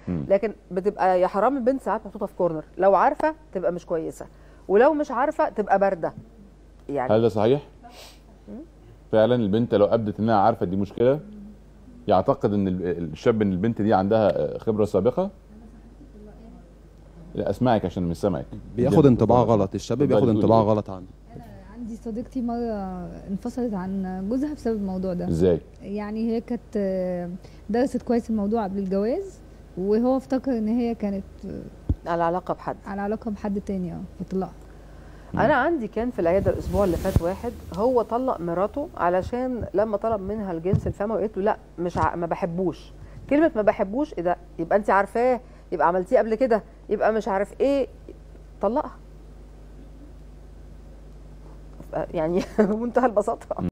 مم. لكن بتبقى يا حرام البنت ساعات محطوطه في كورنر لو عارفه تبقى مش كويسه ولو مش عارفه تبقى بارده يعني هل ده صحيح؟ فعلا البنت لو ابدت انها عارفه دي مشكله يعتقد ان ال- الشاب ان البنت دي عندها خبره سابقه لا اسمعك عشان مش سامعك بياخد انطباع غلط الشاب اتفضلي بياخد بتقولي انطباع إيه؟ غلط عنه عندي صديقتي مرة انفصلت عن جوزها بسبب الموضوع ده ازاي؟ يعني هي كانت آه، درست كويس الموضوع قبل الجواز وهو افتكر ان هي كانت آه، على علاقه بحد على علاقة بحد تاني اه فطلقها انا عندي كان في العياده الاسبوع اللي فات واحد هو طلق مراته علشان لما طلب منها الجنس الفموي وقالت له لا مش ع... ما بحبوش كلمه ما بحبوش ايه ده يبقى انت عارفاه يبقى عملتيه قبل كده يبقى مش عارف ايه طلقها يعني بمنتهى البساطه